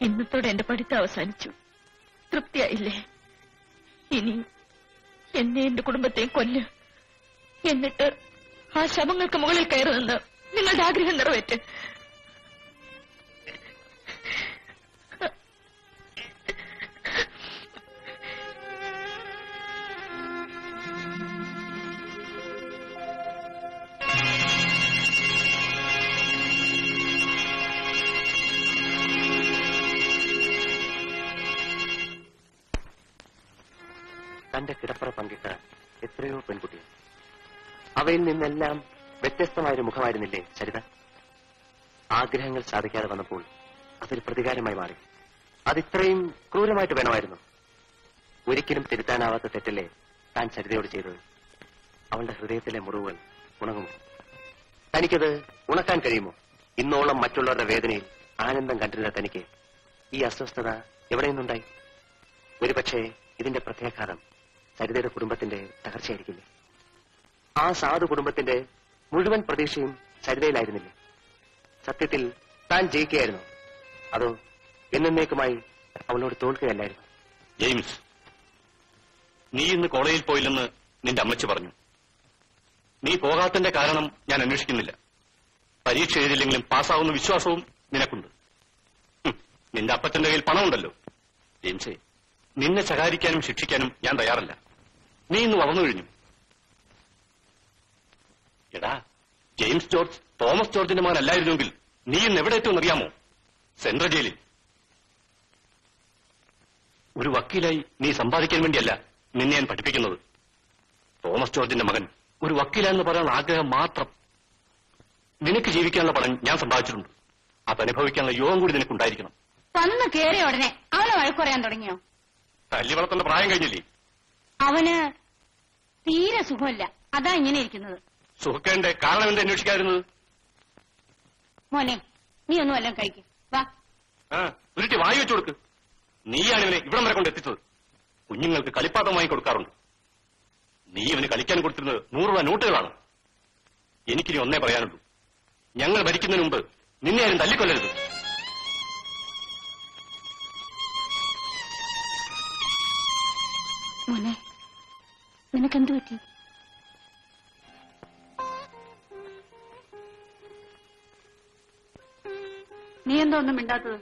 ഇന്നത്തോടെ എന്റെ പഠിത്തം അവസാനിച്ചു തൃപ്തിയായില്ലേ ഇനി എന്നെ എന്റെ കുടുംബത്തെയും കൊല്ല് എന്നിട്ട് ആ ശവങ്ങൾക്ക് മുകളിൽ കയറി നിന്ന് നിങ്ങളുടെ ആഗ്രഹം നിറവേറ്റ് തന്റെ കിടപ്പറ പങ്കിട്ട എത്രയോ പെൺകുട്ടികൾ അവയിൽ നിന്നെല്ലാം വ്യത്യസ്തമായൊരു മുഖമായിരുന്നില്ലേ ചരിത ആഗ്രഹങ്ങൾ സാധിക്കാതെ വന്നപ്പോൾ അതൊരു പ്രതികാരമായി മാറി അതിത്രയും ക്രൂരമായിട്ട് വേണമായിരുന്നു ഒരിക്കലും തിരുത്താനാവാത്ത തെറ്റല്ലേ താൻ ചരിതയോട് ചെയ്തത് അവളുടെ ഹൃദയത്തിലെ മുറിവുകൾ ഉണങ്ങുമോ തനിക്കത് ഉണക്കാൻ കഴിയുമോ ഇന്നോളം മറ്റുള്ളവരുടെ വേദനയിൽ ആനന്ദം കണ്ടിരുന്ന തനിക്ക് ഈ അസ്വസ്ഥത എവിടെ നിന്നുണ്ടായി ഒരുപക്ഷെ ഇതിന്റെ പ്രത്യാഘാതം സരിതയുടെ കുടുംബത്തിന്റെ തകർച്ചയായിരിക്കില്ലേ ആ സാധു കുടുംബത്തിന്റെ മുഴുവൻ പ്രതീക്ഷയും സരിതയിലായിരുന്നില്ലേ സത്യത്തിൽ താൻ ജയിക്കുകയായിരുന്നു അതോ എന്നേക്കുമായി അവളോട് തോൽക്കുകയല്ലായിരുന്നു ജെയിംസ് നീ ഇന്ന് കോളേജിൽ പോയില്ലെന്ന് നിന്റെ അമ്മച്ചി പറഞ്ഞു നീ പോകാത്തതിന്റെ കാരണം ഞാൻ അന്വേഷിക്കുന്നില്ല പരീക്ഷ എഴുതില്ലെങ്കിലും പാസ്സാവുന്ന വിശ്വാസവും നിനക്കുണ്ട് ഹും, നിന്റെ അപ്പച്ചന്റെ കയ്യിൽ പണമുണ്ടല്ലോ ജെയിംസേ നിന്നെ ശകാരിക്കാനും ശിക്ഷിക്കാനും ഞാൻ തയ്യാറല്ല നീ ഇന്ന് വളർന്നു കഴിഞ്ഞു എടാ ജെയിംസ് ജോർജ് തോമസ് ജോർജിന്റെ മകനല്ലായിരുന്നെങ്കിൽ നീ ഇന്ന് എവിടെ എത്തുമെന്നറിയാമോ സെൻട്രൽ ജയിലിൽ ഒരു വക്കീലായി നീ സമ്പാദിക്കാൻ വേണ്ടിയല്ല നിന്നെ ഞാൻ പഠിപ്പിക്കുന്നത് തോമസ് ജോർജിന്റെ മകൻ ഒരു വക്കീലാണെന്ന് പറയാനുള്ള ആഗ്രഹം മാത്രം നിനക്ക് ജീവിക്കാനുള്ള പണം ഞാൻ സമ്പാദിച്ചിട്ടുണ്ട് അതനുഭവിക്കാനുള്ള യോഗം കൂടി നിനക്കുണ്ടായിരിക്കണം വന്ന് കേറിയ ഉടനെ അവനെ വഴക്ക് പറയാൻ തുടങ്ങിയോ തല്ലി വളർത്തേണ്ട പ്രായം കഴിഞ്ഞില്ലേ അവന് തീരെ സുഖമില്ല അതാ ഇങ്ങനെ ഇരിക്കുന്നത് സുഹൃക്കേന്റെ കാരണം എന്താ അന്വേഷിക്കാതിരുന്നത് മോനെ നീ ഒന്നും വല്ലതും കഴിക്കും വാ ആ ഉരുട്ടി വായി വെച്ചു കൊടുക്ക് നീയാണ് ഇവനെ ഇവിടം വരെ കൊണ്ട് എത്തിച്ചത് കുഞ്ഞുങ്ങൾക്ക് കളിപ്പാട്ടം വാങ്ങി കൊടുക്കാറുണ്ട് നീ ഇവന് കളിക്കാൻ കൊടുത്തിരുന്നത് നൂറ് രൂപ നോട്ടുകളാണ് എനിക്കിനി ഒന്നേ പറയാനുള്ളൂ ഞങ്ങൾ ഭരിക്കുന്നതിന് മുമ്പ് നിന്നെ ആരും തല്ലിക്കൊല്ലരുത് മോനെ നിനക്കെന്തു പറ്റി നീ എന്താ ഒന്നും മിണ്ടാത്തത്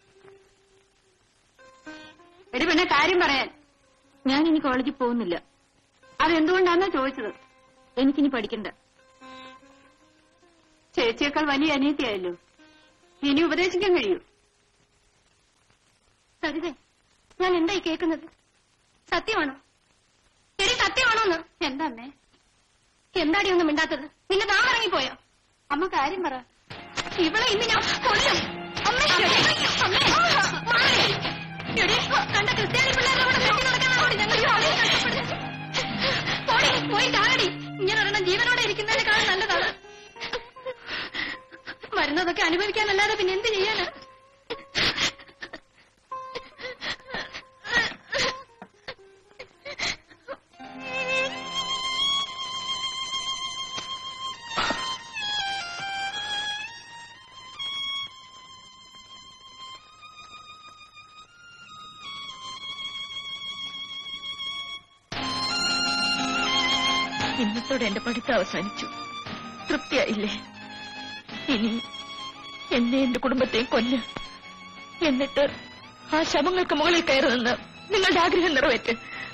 എടി പിന്നെ കാര്യം പറയാൻ ഞാൻ ഇനി കോളേജിൽ പോകുന്നില്ല അതെന്തുകൊണ്ടാന്നാ ചോദിച്ചത് എനിക്കിനി പഠിക്കണ്ട ചേച്ചിയേക്കാൾ വലിയ അനിയത്തിയായല്ലോ ഇനി ഉപദേശിക്കാൻ കഴിയൂ സരിതേ ഞാൻ എന്തായി കേൾക്കുന്നത് സത്യമാണോ എടി സത്യമാണോന്ന് എന്താ അമ്മേ എന്താടി ഒന്നും മിണ്ടാത്തത് നിന്റെ നാം ഇറങ്ങിപ്പോയോ അമ്മ കാര്യം പറ ഇവളെ ഇന്ന് ഞാൻ കൊല്ലും അമ്മേ അമ്മേ മാറി. എടി, കണ്ട ക്രിസ്ത്യാനി പിള്ളേരുടെ കൂടെ കെട്ടി നടക്കാനാണോടി ഞങ്ങൾ ഈ ആളെ കഷ്ടപ്പെടുന്നത്? പോടി, പോയി കാണടി ഇങ്ങനെ ഒരെണ്ണം ജീവനോടെ ഇരിക്കുന്നതിനേക്കാൾ നല്ലതാണ് വരുന്നതൊക്കെ അനുഭവിക്കാനല്ലാതെ പിന്നെ എന്ത് ചെയ്യാനാ ഇന്നത്തോടെ എന്റെ പഠിത്തം അവസാനിച്ചു തൃപ്തിയായില്ലേ ഇനി എന്നെ എന്റെ കുടുംബത്തെയും കൊല്ല് എന്നിട്ട് ആ ശവങ്ങൾക്ക് മുകളിൽ കയറി നിന്ന് നിങ്ങളുടെ ആഗ്രഹം നിറവേറ്റ്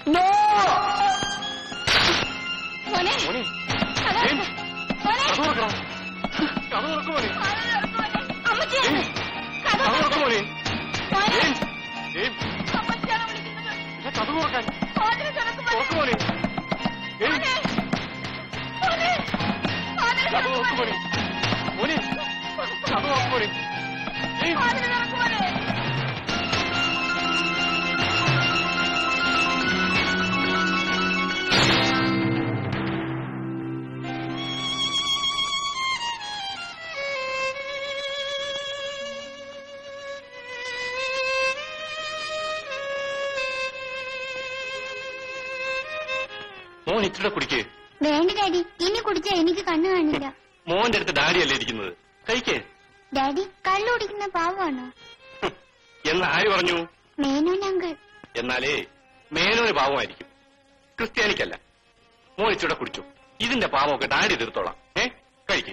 മോനെ മോനെ അതാ, ജെയിംസ്, മോനെ കഥ തുറക്കടാ. കഥ തുറക്ക് മോനെ. അമ്മച്ചിയാണ് കഥ തുറക്ക് മോനെ. മോനെ ജെയിംസ്, ജെയിംസ്, അമ്മച്ചിയാണ് വിളിക്കുന്നത് ഇതാ കഥ തുറക്കാൻ. മോനെ തുറക്ക് മോനെ. തുറക്ക് മോനെ. ജെയിംസ്, മോനെ മോനെ കഥ തുറക്ക് മോനെ. മോനെ, കഥ തുറക്ക് മോനെ. ജെയിംസ്, മോനെ തുറക്ക് മോനെ മോൻ ഇച്ചിരി കുടിക്ക് വേണ്ട ഡാഡി ഇനി കുടിച്ചാ എനിക്ക് കണ്ണു കാണില്ല മോന്റെ അടുത്ത് ഡാഡിയല്ലേ ഇരിക്കുന്നത് കഴിക്കേ ഡാഡി കള്ളു കുടിക്കുന്ന പാവമാണോ ഹും, എന്ന് ആര് പറഞ്ഞു മേനോൻ അങ്കിൾ എന്നാലേ മേനോന് പാവമായിരിക്കും ക്രിസ്ത്യാനിക്കല്ല മോനിച്ചൂടെ കുടിച്ചു ഇതിന്റെ പാവമൊക്കെ ഡാഡി തീർത്തോളാം ഏ കഴിക്ക്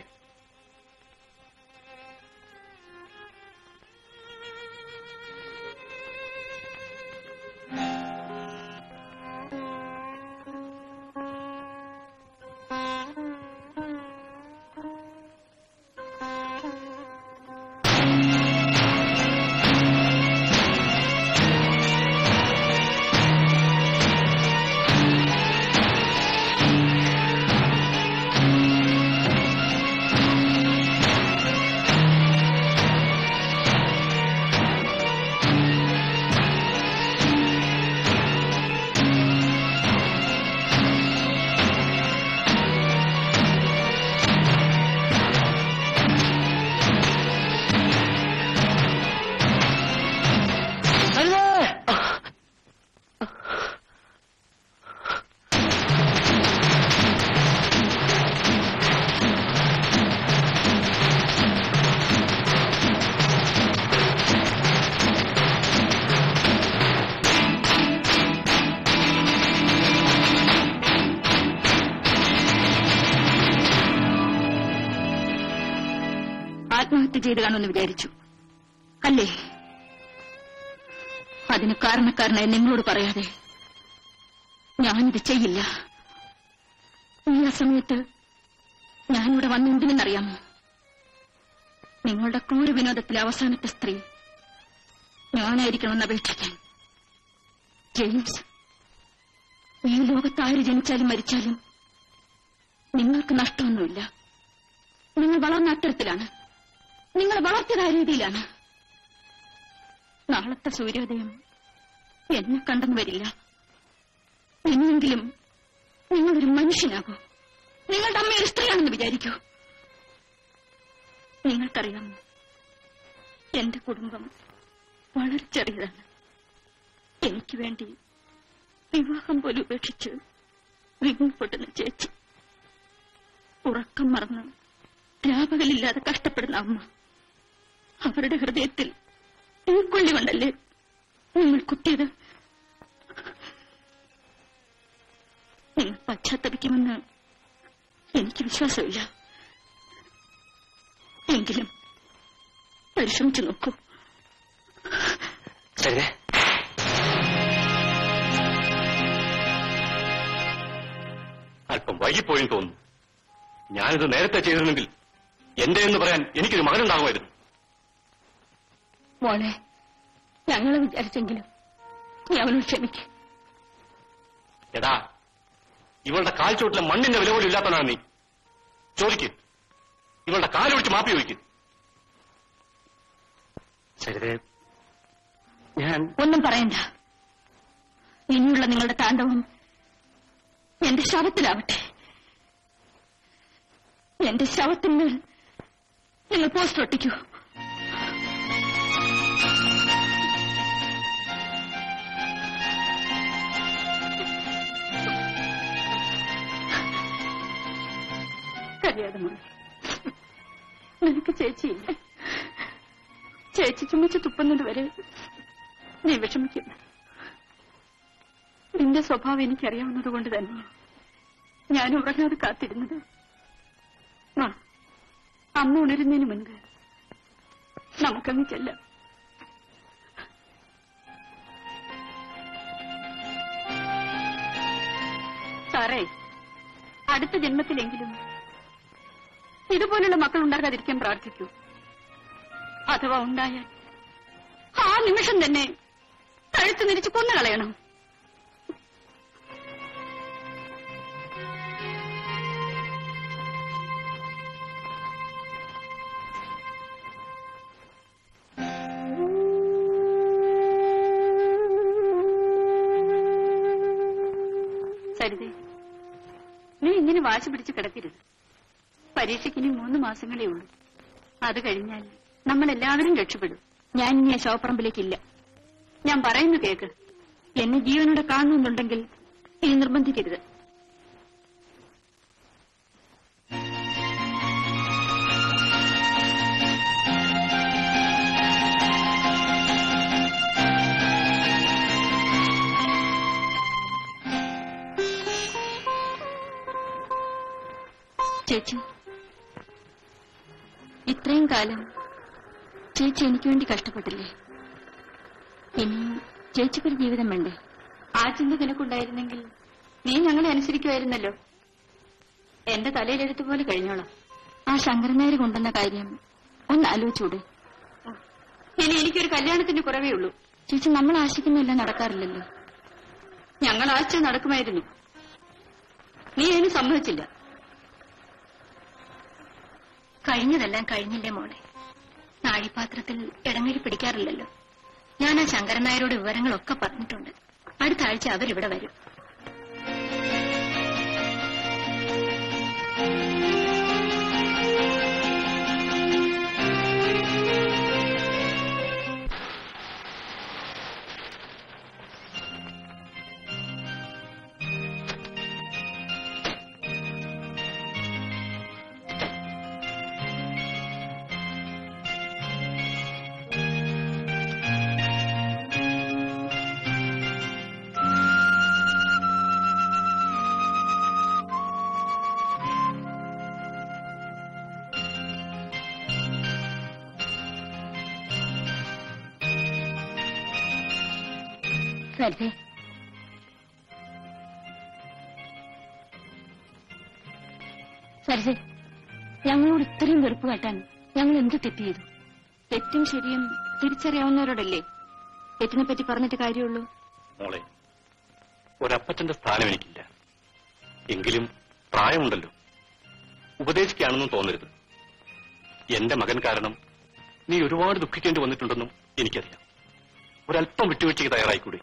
ആത്മഹത്യ ചെയ്ത് കാണുമെന്ന് വിചാരിച്ചു അല്ലേ അതിന് കാരണക്കാരനായി നിങ്ങളോട് പറയാതെ ഞാനിത് ചെയ്യില്ല ഈ ആ സമയത്ത് ഞാനിവിടെ വന്നെന്തിനെന്നറിയാമോ നിങ്ങളുടെ ക്രൂര വിനോദത്തിലെ അവസാനത്തെ സ്ത്രീ ഞാനായിരിക്കണമെന്ന് അപേക്ഷിക്കാൻ ജെയിംസ് ഈ ലോകത്ത് ആര് ജനിച്ചാലും മരിച്ചാലും നിങ്ങൾക്ക് നഷ്ടമൊന്നുമില്ല നിങ്ങൾ വളർന്ന അത്തരത്തിലാണ് നിങ്ങൾ വളർത്തിയത് ആ രീതിയിലാണ് നാളത്തെ സൂര്യോദയം എന്നെ കണ്ടെന്ന് വരില്ല എന്നെങ്കിലും നിങ്ങളൊരു മനുഷ്യനാകൂ നിങ്ങളുടെ അമ്മ ഒരു സ്ത്രീയാണെന്ന് വിചാരിക്കൂ നിങ്ങൾക്കറിയാമോ എന്റെ കുടുംബം വളരെ ചെറിയതാണ് എനിക്ക് വേണ്ടി വിവാഹം പോലും ഉപേക്ഷിച്ച് വിങ്ങപ്പെടുന്ന ചേച്ചി ഉറക്കം മറന്ന് രാപകലില്ലാതെ കഷ്ടപ്പെടുന്ന അമ്മ അവരുടെ ഹൃദയത്തിൽ തീക്കൊള്ളി കൊണ്ടല്ലേ നിങ്ങൾ കുത്തിയത് നിങ്ങൾ പശ്ചാത്തപിക്കുമെന്ന് എനിക്ക് വിശ്വാസമില്ല എങ്കിലും പരിശ്രമിച്ചു നോക്കൂ സരിതേ അല്പം വൈകിപ്പോയും തോന്നുന്നു ഞാനിത് നേരത്തെ ചെയ്തിരുന്നെങ്കിൽ എന്റെ എന്ന് പറയാൻ എനിക്കൊരു മകനുണ്ടാകുമായിരുന്നു മോളെ ഞങ്ങളെ വിചാരിച്ചെങ്കിലും നീ അവനോട് ക്ഷമിക്കും എടാ ഇവളുടെ കാൽ ചോട്ടിലെ മണ്ണിന്റെ വില പോലും ഇല്ലാത്തവനാണ് നീ ചോദിക്ക് ഇവളുടെ കാലൊഴിച്ച് മാപ്പി ചോദിക്ക് സരിതേ ഞാൻ ഒന്നും പറയണ്ട ഇനിയുള്ള നിങ്ങളുടെ താണ്ഡവം എന്റെ ശവത്തിലാവട്ടെ എന്റെ ശവത്തിന്മേൽ നിങ്ങൾ പോസ്റ്റർ ഒട്ടിക്കൂ കല്യാണം നിനക്ക് ചേച്ചിയില്ല ചേച്ചി ചുമച്ച് തുപ്പുന്നത് വരെ നീ വിഷമിക്കില്ല നിന്റെ സ്വഭാവം എനിക്കറിയാവുന്നത് കൊണ്ട് തന്നെയാണ് ഞാൻ ഉറങ്ങാതെ കാത്തിരുന്നത് ആ അമ്മ ഉണരുന്നതിന് മുൻപ് നമുക്കങ്ങ് ചെല്ലാം സാറേ അടുത്ത ജന്മത്തിലെങ്കിലും ഇതുപോലുള്ള മക്കൾ ഉണ്ടാകാതിരിക്കാൻ പ്രാർത്ഥിക്കൂ അഥവാ ഉണ്ടായാൽ ആ നിമിഷം തന്നെ കഴുത്ത് നിരിച്ച് കൊന്നു കളയണം സരിതേ നീ ഇങ്ങനെ വാശി പിടിച്ച് കിടക്കരുത് പരീക്ഷയ്ക്ക് ഇനി മൂന്ന് മാസങ്ങളേ ഉള്ളൂ അത് കഴിഞ്ഞാൽ നമ്മൾ എല്ലാവരും രക്ഷപ്പെടും ഞാൻ ഇനി ആ ശവപ്പറമ്പിലേക്കില്ല ഞാൻ പറയുന്നു കേക്ക് എന്നെ ജീവനോടെ കാണുന്നുണ്ടെങ്കിൽ ഇനി നിർബന്ധിക്കരുത് ചേച്ചി ഇത്രയും കാലം ചേച്ചി എനിക്ക് വേണ്ടി കഷ്ടപ്പെട്ടില്ലേ ഇനി ചേച്ചിക്കൊരു ജീവിതം വേണ്ടേ ആ ചിന്ത നിനക്കുണ്ടായിരുന്നെങ്കിൽ നീ ഞങ്ങളെ അനുസരിക്കുമായിരുന്നല്ലോ എന്റെ തലയിലെടുത്ത് പോലെ കഴിഞ്ഞോളാം ആ ശങ്കരനായർ കൊണ്ടുവന്ന കാര്യം ഒന്ന് ആലോചിച്ചൂടെ ഇനി എനിക്കൊരു കല്യാണത്തിന്റെ കുറവേ ഉള്ളൂ ചേച്ചി നമ്മൾ ആശിക്കുന്നില്ല നടക്കാറില്ലല്ലോ ഞങ്ങൾ ആശിച്ച നടക്കുമായിരുന്നു നീ അതിന് സമ്മതിച്ചില്ല കഴിഞ്ഞതെല്ലാം കഴിഞ്ഞില്ലേ മോളെ നാഴിപാത്രത്തിൽ ഇടങ്ങഴി പിടിക്കാറില്ലല്ലോ ഞാൻ ആ ശങ്കരൻ നായരോട് വിവരങ്ങളൊക്കെ പറഞ്ഞിട്ടുണ്ട് അടുത്ത ആഴ്ച അവരിവിടെ വരും സരിതേ സരിതേ ഞങ്ങളോട് ഇത്രയും വെറുപ്പ് കാട്ടാൻ ഞങ്ങൾ എന്ത് തെറ്റ് ചെയ്തു തെറ്റും ശരിയും തിരിച്ചറിയാവുന്നവരോടല്ലേ തെറ്റിനെ പറ്റി പറഞ്ഞിട്ട് കാര്യമുള്ളൂ മോളെ ഒരപ്പച്ചന്റെ സ്ഥാനം എനിക്കില്ല എങ്കിലും പ്രായമുണ്ടല്ലോ ഉപദേശിക്കുകയാണെന്നും തോന്നരുത് എന്റെ മകൻ കാരണം നീ ഒരുപാട് ദുഃഖിക്കേണ്ടി വന്നിട്ടുണ്ടെന്നും എനിക്കറിയാം ഒരല്പം വിട്ടുവീഴ്ചയ്ക്ക് തയ്യാറായിക്കൂടെ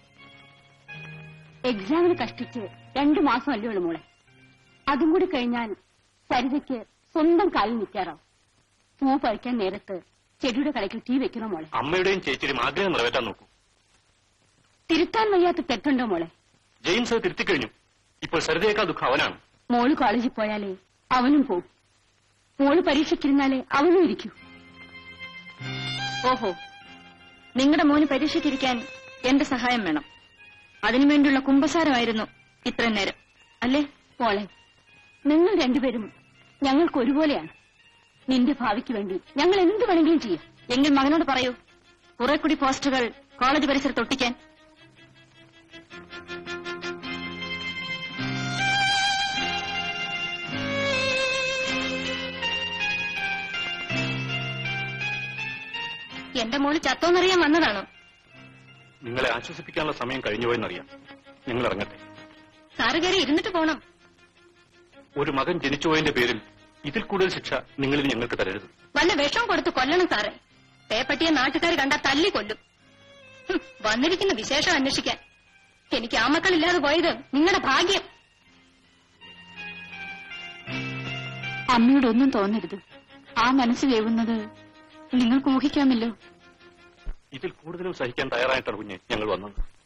എക്സാമിന് കഷ്ടിച്ച് രണ്ടു മാസം അല്ലേ ഉള്ളൂ മോളെ അതും കൂടി കഴിഞ്ഞാൽ സരിതയ്ക്ക് സ്വന്തം കാലിൽ നിൽക്കാറാവും പൂ പറിക്കാൻ നേരത്ത് ചെടിയുടെ കടയ്ക്ക് തീ വെക്കണോ മോളെ അമ്മയുടെയും ചേച്ചിയുടെയും ആഗ്രഹം നിറവേറ്റാൻ നോക്കൂ തിരുത്താൻ വയ്യാത്ത തെറ്റുണ്ടോ മോളെ ജെയിംസ് അത് തിരുത്തിക്കഴിഞ്ഞു ഇപ്പോൾ സരിതയേക്കാൾ ദുഃഖം അവനാണ് മോള് കോളേജിൽ പോയാലേ അവനും പോവും മോള് പരീക്ഷയ്ക്കിരുന്നാലേ അവനും ഇരിക്കൂ ഓഹോ നിങ്ങളുടെ മോന് പരീക്ഷയ്ക്കിരിക്കാൻ എന്റെ സഹായം വേണം അതിനുവേണ്ടിയുള്ള കുമ്പസാരമായിരുന്നു ഇത്രയും നേരം അല്ലേ മോളെ നിങ്ങൾ രണ്ടുപേരും ഞങ്ങൾക്ക് ഒരുപോലെയാണ് നിന്റെ ഭാവിക്ക് വേണ്ടി ഞങ്ങൾ എന്ത് വേണമെങ്കിലും ചെയ്യും എങ്കിൽ മകനോട് പറയൂ കുറെ കൂടി പോസ്റ്ററുകൾ കോളേജ് പരിസരത്ത് ഒട്ടിക്കാൻ എന്റെ മോള് ചത്തോന്നറിയാൻ വന്നതാണോ നിങ്ങളെ ആശ്വസിപ്പിക്കാനുള്ള സമയം കഴിഞ്ഞുപോയെന്നറിയാം നിങ്ങൾ ഇറങ്ങട്ടെ സാറ് കയറി ഇരുന്നിട്ട് പോണം ഒരു മകൻ ജനിച്ചുപോയതിന്റെ പേരിൽ ഇതിൽ കൂടുതൽ ശിക്ഷ നിങ്ങളിന് ഞങ്ങൾക്ക് തരരുത് വല്ല വിഷം കൊടുത്ത് കൊല്ലണം സാറേ പേപ്പട്ടിയെ നാട്ടുകാർ കണ്ടാ തല്ലി കൊല്ലും ഹും, വന്നിരിക്കുന്ന വിശേഷം അന്വേഷിക്കാൻ എനിക്ക് ആ മക്കളില്ലാതെ പോയത് നിങ്ങളുടെ ഭാഗ്യം അമ്മയോടൊന്നും തോന്നരുത് ആ മനസ്സ് വേവുന്നത് നിങ്ങൾക്ക് ഊഹിക്കാമല്ലോ ഇതിൽ കൂടുതലും സഹിക്കാൻ തയ്യാറായിട്ടാണ് കുഞ്ഞ് ഞങ്ങൾ വന്നത്